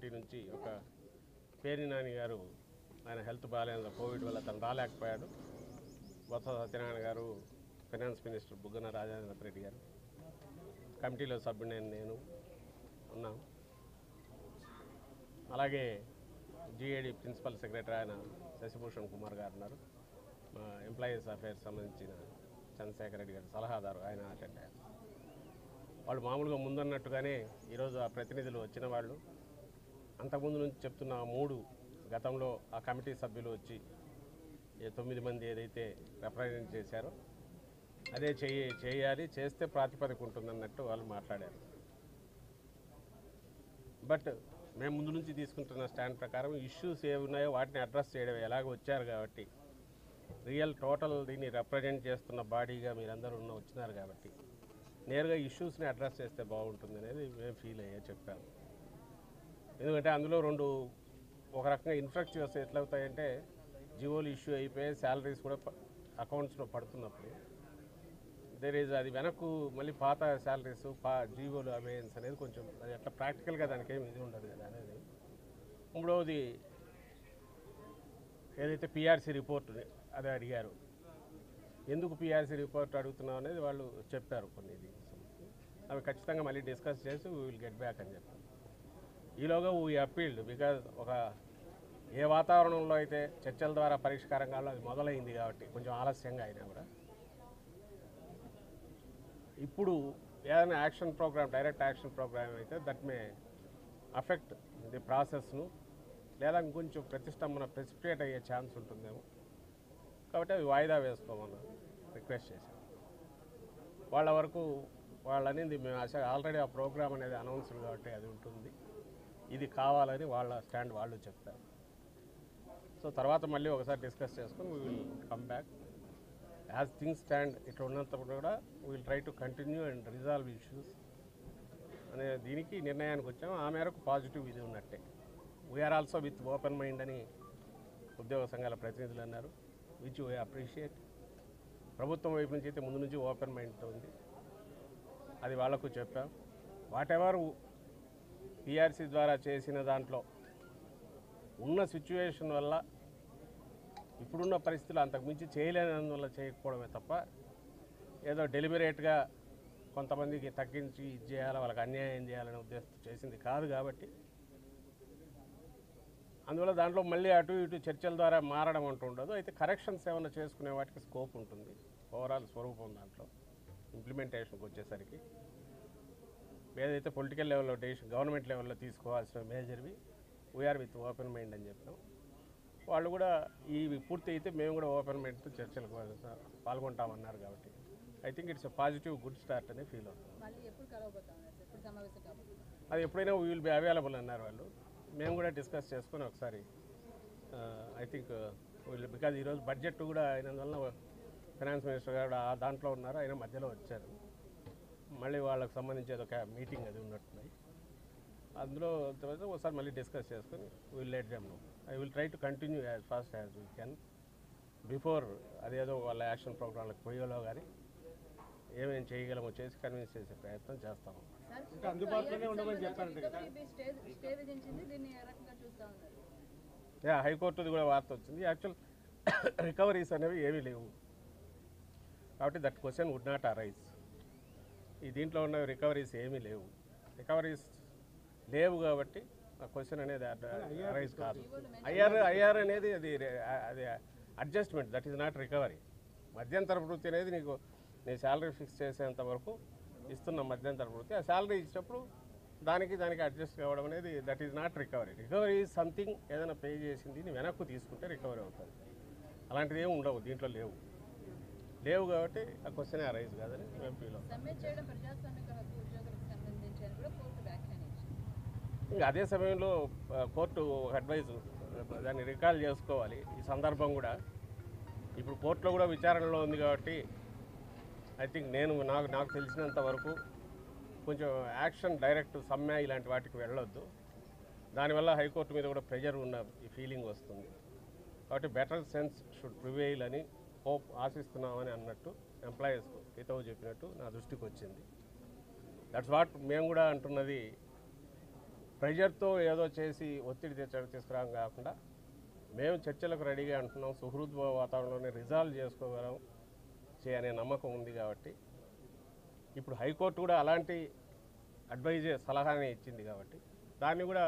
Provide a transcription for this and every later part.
Committee నుంచి ఒక పేరి నాని గారు ఆయన హెల్త్ బాగాలేదు కోవిడ్ వల్ల తను రాలేకపోయాడు బొత్స సత్యనారాయణ గారు ఫైనాన్స్ మినిస్టర్ బుగ్గన రాజేంద్ర రెడ్డి గారు కమిటీలో సభ్యుని నేను ఉన్నాం అలాగే జిఏడి ప్రిన్సిపల్ సెక్రటరీ ఆయన శశిభూషణ్ కుమార్ గారు ఉన్నారు మా ఎంప్లాయీస్ అఫైర్స్ సంబంధించిన చంద్రశేఖర్ రెడ్డి గారు సలహాదారు ఆయన అటెండ్ అయ్యారు వాళ్ళు మామూలుగా ముందన్నట్టుగానే ఈరోజు ఆ ప్రతినిధులు వచ్చిన వాళ్ళు అంతకుముందు నుంచి చెప్తున్న ఆ మూడు గతంలో ఆ కమిటీ సభ్యులు వచ్చి ఏ తొమ్మిది మంది ఏదైతే రిప్రజెంట్ చేశారో అదే చేయ చేయాలి చేస్తే ప్రాతిపదిక ఉంటుందన్నట్టు వాళ్ళు మాట్లాడారు బట్ మేము ముందు నుంచి తీసుకుంటున్న స్టాండ్ ప్రకారం ఇష్యూస్ ఏ ఉన్నాయో వాటిని అడ్రస్ చేయడం ఎలాగ వచ్చారు కాబట్టి రియల్ టోటల్ దీన్ని రిప్రజెంట్ చేస్తున్న బాడీగా మీరందరూ ఉన్న వచ్చినారు కాబట్టి నేరుగా ఇష్యూస్ని అడ్రస్ చేస్తే బాగుంటుంది అనేది మేము ఫీల్ అయ్యా చెప్పాము ఎందుకంటే అందులో రెండు ఒక రకంగా ఇన్ఫ్రాక్టివ్స్ ఎట్లవుతాయంటే జియోలు ఇష్యూ అయిపోయి శాలరీస్ కూడా అకౌంట్స్లో పడుతున్నప్పుడు దేర్ ఈజ్ అది వెనక్కు మళ్ళీ పాత శాలరీస్ పా జీవోలు అవేయన్స్ అనేది కొంచెం అది అట్లా ప్రాక్టికల్గా దానికి ఏమి ఇది ఉండదు కదా అనేది మూడవది ఏదైతే పిఆర్సీ రిపోర్ట్ అది అడిగారు ఎందుకు పిఆర్సీ రిపోర్ట్ అడుగుతున్నాం అనేది వాళ్ళు చెప్పారు కొన్ని ఇది అవి ఖచ్చితంగా మళ్ళీ డిస్కస్ చేసి వీ విల్ గెట్ బ్యాక్ అని చెప్పారు ఈలోగా వీ అప్పీల్డ్ బికాజ్ ఒక ఏ వాతావరణంలో అయితే చర్చల ద్వారా పరిష్కారం కావాలో అది మొదలైంది కాబట్టి కొంచెం ఆలస్యంగా అయినా కూడా ఇప్పుడు ఏదైనా action programme direct action programme అయితే దట్ మే అఫెక్ట్ ది ప్రాసెస్ను లేదా ఇంకొంచెం ప్రతిష్టంభన ప్రెసిపిటేట్ అయ్యే ఛాన్స్ ఉంటుందేమో కాబట్టి అవి వాయిదా వేసుకోమని రిక్వెస్ట్ చేశాం వాళ్ళ వరకు వాళ్ళు అనేది మేము అసలు ఆల్రెడీ ఆ ప్రోగ్రామ్ అనేది అనౌన్స్డ్ కాబట్టి అది ఉంటుంది ఇది కావాలని వాళ్ళ స్టాండ్ వాళ్ళు చెప్తారు సో తర్వాత మళ్ళీ ఒకసారి డిస్కస్ చేసుకొని we will come back as things stand ఇట్లా ఉన్నప్పుడు కూడా will try to continue and resolve issues అనే దీనికి నిర్ణయానికి వచ్చాము ఆ మేరకు పాజిటివ్ ఇది ఉన్నట్టే we're also with open mind అని ఉద్యోగ సంఘాల ప్రతినిధులు అన్నారు విచ్ వీ అప్రిషియేట్ ప్రభుత్వం వైపు నుంచి అయితే ముందు నుంచి ఓపెన్ మైండ్తో ఉంది అది వాళ్లకు చెప్పాం వాట్ ఎవర్ పిఆర్సీ ద్వారా చేసిన దాంట్లో ఉన్న సిచ్యువేషన్ వల్ల ఇప్పుడున్న పరిస్థితులు అంతకుమించి చేయలేనందువల్ల చేయకపోవడమే తప్ప ఏదో డెలిబరేట్గా కొంతమందికి తగ్గించి ఇది చేయాలి వాళ్ళకి అన్యాయం చేయాలనే ఉద్దేశంతో చేసింది కాదు కాబట్టి అందువల్ల దాంట్లో మళ్ళీ అటు ఇటు చర్చల ద్వారా మారడం అంటూ ఉండదు అయితే కరెక్షన్స్ ఏమైనా చేసుకునే వాటికి స్కోప్ ఉంటుంది ఓవరాల్ స్వరూపం దాంట్లో ఇంప్లిమెంటేషన్కి వచ్చేసరికి ఏదైతే పొలిటికల్ లెవెల్లో డెసిషన్ గవర్నమెంట్ లెవెల్లో తీసుకోవాల్సిన మేజర్వి వీఆర్ విత్ ఓపెన్ మైండ్ అని చెప్పాం వాళ్ళు కూడా ఈ పూర్తి అయితే మేము కూడా ఓపెన్ మైండ్తో చర్చలకు పాల్గొంటామన్నారు కాబట్టి I think it's a positive good start అని ఫీల్ అవుతుంది మళ్ళీ ఎప్పుడు కలవబోతా ఉన్నారు సార్ ఎప్పుడు సమావేశం కాబోతున్నారు అది ఎప్పుడైనా విల్ బి అవైలబుల్ అన్నారు వాళ్ళు మేము కూడా డిస్కస్ చేసుకొని ఒకసారి ఐ థింక్ వీళ్ళు బికాజ్ ఈరోజు బడ్జెట్ కూడా అయినందువల్ల ఫైనాన్స్ మినిస్టర్ గారు ఆ దాంట్లో ఉన్నారు ఆయన మధ్యలో వచ్చారు మళ్ళీ వాళ్ళకి సంబంధించి ఒక మీటింగ్ అది ఉన్నట్టున్నాయి అందులో తర్వాత ఒకసారి మళ్ళీ డిస్కస్ చేసుకొని will let them know I will try to continue as fast as we can before అదేదో వాళ్ళ యాక్షన్ ప్రోగ్రాంలకు పోయేలో కానీ ఏమేమి చేయగలమో చేసి కన్విన్స్ చేసే ప్రయత్నం చేస్తాము సార్ ఇంకా అందుబాటులోనే ఉండమని చెప్పారంట కదా. రికవరీ స్టే స్టే విధించింది దీన్ని ఏ రకంగా చూస్తా ఉన్నారు యా హైకోర్టుది కూడా వార్త వచ్చింది యాక్చువల్ రికవరీస్ అనేవి ఏమీ లేవు కాబట్టి that question would not arise ఈ దీంట్లో ఉన్న రికవరీస్ ఏమీ లేవు రికవరీస్ లేవు కాబట్టి ఆ క్వశ్చన్ అనేది అరైజ్ కాదు ఐఆర్ ఐఆర్ అనేది అది రే- అది adjustment that is not recovery మధ్యంతర వృత్తి అనేది నీకు నీ శాలరీ ఫిక్స్ చేసేంత వరకు ఇస్తున్న మధ్యంతర వృత్తి ఆ శాలరీ ఇచ్చినప్పుడు దానికి దానికి అడ్జస్ట్ కావడం అనేది that is not recovery recovery is something ఏదైనా పే చేసింది నీ వెనక్కు తీసుకుంటే రికవరీ అవుతుంది అలాంటిది ఏమి ఉండవు దీంట్లో లేవు లేవు కాబట్టి ఆ క్వశ్చన్ అరైజ్ కాదని మేము ఫీల్ అవుతాం సమ్మె చేయడం ప్రజాస్వామిక హక్కు ఉద్యోగులకు సంబంధించి అని కూడా కోర్టు వ్యాఖ్యానించింది ఇంకా అదే సమయంలో ఆ, కోర్టు ఒక అడ్వైజ్ దాన్ని రికాల్ చేసుకోవాలి ఈ సందర్భం కూడా ఇప్పుడు కోర్టులో కూడా విచారణలో ఉంది కాబట్టి ఐ థింక్ నేను నాకు నాకు తెలిసినంత వరకు కొంచెం యాక్షన్ డైరెక్ట్ సమ్మె ఇలాంటి వాటికి వెళ్ళొద్దు దానివల్ల హైకోర్టు మీద కూడా ప్రెజర్ ఉన్న ఈ ఫీలింగ్ వస్తుంది కాబట్టి బెటర్ సెన్స్ షుడ్ ప్రివేల్ అని హోప్ ఆశిస్తున్నామని అన్నట్టు ఎంప్లాయీస్ హితవు చెప్పినట్టు నా దృష్టికి వచ్చింది దట్స్ వాట్ మేము కూడా అంటున్నది ప్రెషర్తో ఏదో చేసి ఒత్తిడి తెచ్చ తీసుకురావడం కాకుండా మేము చర్చలకు రెడీగా అంటున్నాం సుహృద్భావ వాతావరణంలోనే రిజాల్వ్ చేసుకోగలం చే అనే నమ్మకం ఉంది కాబట్టి ఇప్పుడు హైకోర్టు కూడా అలాంటి అడ్వైజ్ సలహానే ఇచ్చింది కాబట్టి దాన్ని కూడా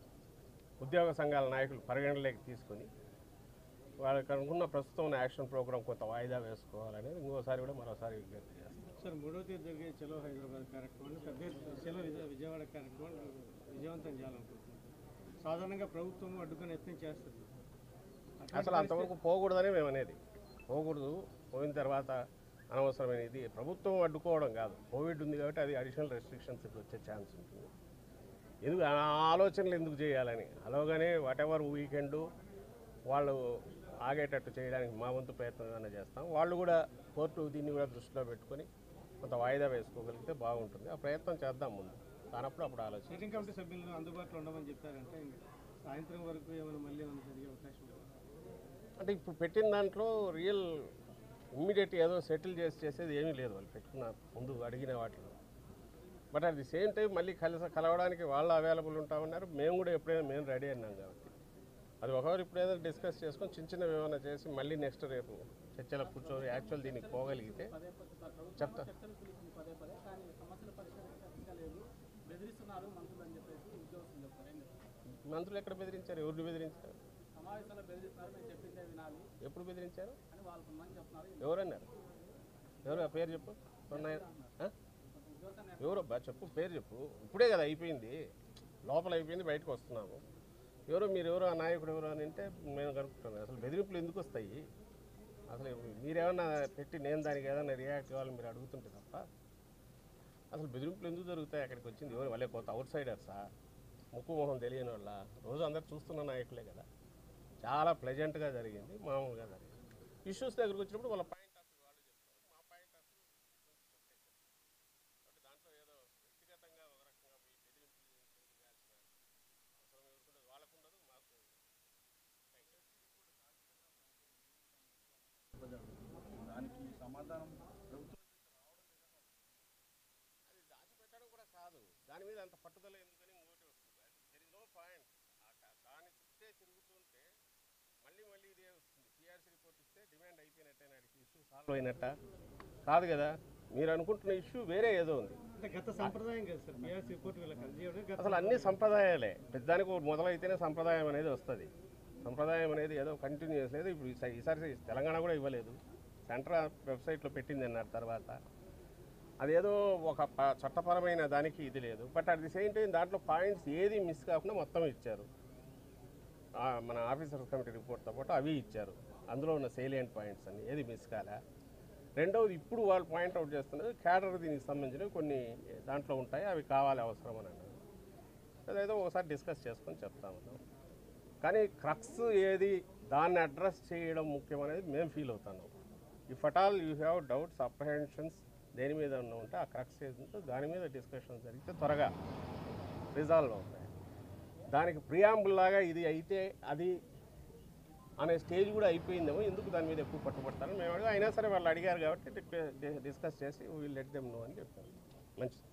ఉద్యోగ సంఘాల నాయకులు పరిగణలోకి తీసుకొని వాళ్ళకి అనుకున్న ప్రస్తుతం ఉన్న యాక్షన్ ప్రోగ్రామ్ కొంత వాయిదా వేసుకోవాలనేది ఇంకోసారి కూడా మరోసారి విజ్ఞప్తి చేస్తాం సార్ మూడో తేదీ జరిగే చలో హైదరాబాద్ కార్యక్రమాన్ని పెద్ద ఎత్తున చలో విజయ- విజయవాడ కార్యక్రమాన్ని విజయవంతం చేయాలనుకుంటున్నాం సాధారణంగా ప్రభుత్వం అడ్డుకొని యత్నం చేస్తుంది అట్లాంటి అసలు అంతవరకు పోకూడదనే మేము అనేది పోకూడదు పోయిన తర్వాత అనవసరమైన ఇది ప్రభుత్వం అడ్డుకోవడం కాదు కోవిడ్ ఉంది కాబట్టి అది అడిషనల్ రెస్ట్రిక్షన్స్ వచ్చే ఛాన్స్ ఉంటుంది ఎందుకు ఆ ఆలోచనలు ఎందుకు చేయాలని అలాగనే వాట్ ఎవర్ వీకెండ్ వాళ్ళు ఆగేటట్టు చేయడానికి మా వంతు ప్రయత్నం ఏమైనా చేస్తాం వాళ్ళు కూడా కోర్టు దీన్ని కూడా దృష్టిలో పెట్టుకొని కొంత వాయిదా వేసుకోగలిగితే బాగుంటుంది ఆ ప్రయత్నం చేద్దాం ముందు కానప్పుడు అప్పుడు ఆలోచన సిట్టింగ్ కమిటీ సభ్యులను అందుబాటులో ఉండమని చెప్పారంటే ఇంక సాయంత్రం వరకు ఏమైనా మళ్ళీ ఏమైనా జరిగే అవకాశం ఉందా? అంటే ఇప్పుడు పెట్టిన దాంట్లో రియల్ ఇమ్మీడియట్ ఏదో సెటిల్ చేసి చేసేది ఏమీ లేదు వాళ్ళు పెట్టుకున్న ముందు అడిగిన వాటిలో but at the same time మళ్ళీ కలిసి కలవడానికి వాళ్ళు అవైలబుల్ ఉంటామన్నారు మేము కూడా ఎప్పుడైనా మేము రెడీ అన్నాం కాబట్టి అది ఒకవేళ ఇప్పుడు ఏదైనా డిస్కస్ చేసుకొని చిన్న చిన్నవి ఏమైనా చేసి మళ్ళీ నెక్స్ట్ రేపు చర్చలో కూర్చొని యాక్చువల్ దీనికి పోగలిగితే చెప్తా చర్చలు పిలిచింది పదే పదే కానీ సమస్యల పరిష్కారం లేదు బెదిరిస్తున్నారు మంత్రులు అని చెప్పేసి ఉద్యోగస్తులు చెప్తారు ఏం చెప్తారు మంత్రులు ఎక్కడ బెదిరించారు ఎవరిని బెదిరించారు సమావేశాల్లో బెదిరిస్తున్నారు మేము చెప్పిందే వినాలి ఎప్పుడు బెదిరించారు అని వాళ్ళు కొంతమంది చెప్తున్నారు ఎవరన్నారు ఎవరు ఆ పేరు చెప్పు ఉన్నాయి ఆ? ఉద్యోగం ఎవరబ్బా చెప్పు పేరు చెప్పు ఇప్పుడే కదా అయిపోయింది లోపల అయిపోయింది బయటకు వస్తున్నాము ఎవరో మీరు ఎవరో ఆ నాయకుడు ఎవరో అని అంటే మేము కనుక్కుంటాను అసలు బెదిరింపులు ఎందుకు వస్తాయి అసలు మీరేమన్నా పెట్టి నేను దానికి ఏదైనా రియాక్ట్ కావాలని మీరు అడుగుతుంటే తప్ప అసలు బెదిరింపులు ఎందుకు జరుగుతాయి అక్కడికి వచ్చింది ఎవరు వాళ్ళే కొత్త అవుట్ సైడర్సా ముక్కు మొహం తెలియని వాళ్ళ రోజు అందరు చూస్తున్న నాయకులే కదా చాలా ప్లెజెంట్గా జరిగింది మామూలుగా జరిగింది ఇష్యూస్ దగ్గరకు వచ్చినప్పుడు వాళ్ళ పాయింట్ ఆఫ్ వ్యూ వాళ్ళు చెప్తారు మా పాయింట్ ఆఫ్ వ్యూ కాబట్టి దాంట్లో ఏదో వ్యక్తిగతంగా ఒక రకంగా పోయి బెదిరింపులు చేయాల్సిన అవసరం ఎవరికి ఉండదు వాళ్ళకు ఉండదు మాకు ఉండదు. దానికి సమాధానం ప్రభుత్వం అది దాచిపెట్టడం కూడా కాదు దాని మీద అంత పట్టుదల ఎందుకని ఇంకోటి వస్తుంది దెర్ ఇస్ నో పాయింట్ దాని చుట్టే తిరుగుతుంటే మళ్ళీ మళ్ళీ ఇదే వస్తుంది పిఆర్సీ రిపోర్ట్ ఇస్తే డిమాండ్ అయిపోయినట్టే నాడికి ఇష్యూ సాల్వ్ అయినట్ట కాదు కదా మీరు అనుకుంటున్న ఇష్యూ వేరే ఏదో ఉంది అంటే గత సంప్రదాయం కదా సార్ పిఆర్సీ రిపోర్ట్ వీళ్ళకి అందజేయడం గత అసలు అన్ని సంప్రదాయాలే పెద్దానికి ఒకటి మొదలైతేనే సంప్రదాయం అనేది వస్తుంది సంప్రదాయం అనేది ఏదో కంటిన్యూస్ లేదు ఇప్పుడు ఈసారి ఈసారి తెలంగాణ కూడా ఇవ్వలేదు సెంట్రల్ వెబ్సైట్లో పెట్టింది అన్నారు తర్వాత అదేదో ఒక ప- చట్టపరమైన దానికి ఇది లేదు but at the same time దాంట్లో పాయింట్స్ ఏది మిస్ కాకుండా మొత్తం ఇచ్చారు ఆ, మన ఆఫీసర్స్ కమిటీ రిపోర్ట్తో పాటు అవి ఇచ్చారు అందులో ఉన్న సేలియంట్ పాయింట్స్ అన్ని ఏది మిస్ కాలే రెండవది ఇప్పుడు వాళ్ళు పాయింట్అవుట్ చేస్తున్నది క్యాడర్ దీనికి సంబంధించినవి కొన్ని దాంట్లో ఉంటాయి అవి కావాలి అవసరం అని అన్నారు అదేదో ఒకసారి డిస్కస్ చేసుకొని చెప్తా ఉన్నాం కానీ క్రక్స్ ఏది దాన్ని అడ్రస్ చేయడం ముఖ్యం అనేది మేము ఫీల్ అవుతున్నాం if at all you have doubts apprehensions దేని మీద ఉన్న ఉంటే ఆ క్రక్స్ ఏది ఉంటే దాని మీద డిస్కషన్ జరిగితే త్వరగా రిజాల్వ్ అవుతాయి దానికి ప్రియాంబుల్ లాగా ఇది అయితే అది అనే స్టేజ్ కూడా అయిపోయిందేమో ఎందుకు దాని మీద ఎక్కువ పట్టుబడతారని మేము అడిగి అయినా సరే వాళ్ళు అడిగారు కాబట్టి డిస్కస్ చేసి వీళ్ళు లెట్ దెమ్ నో అని చెప్పారు మంచిది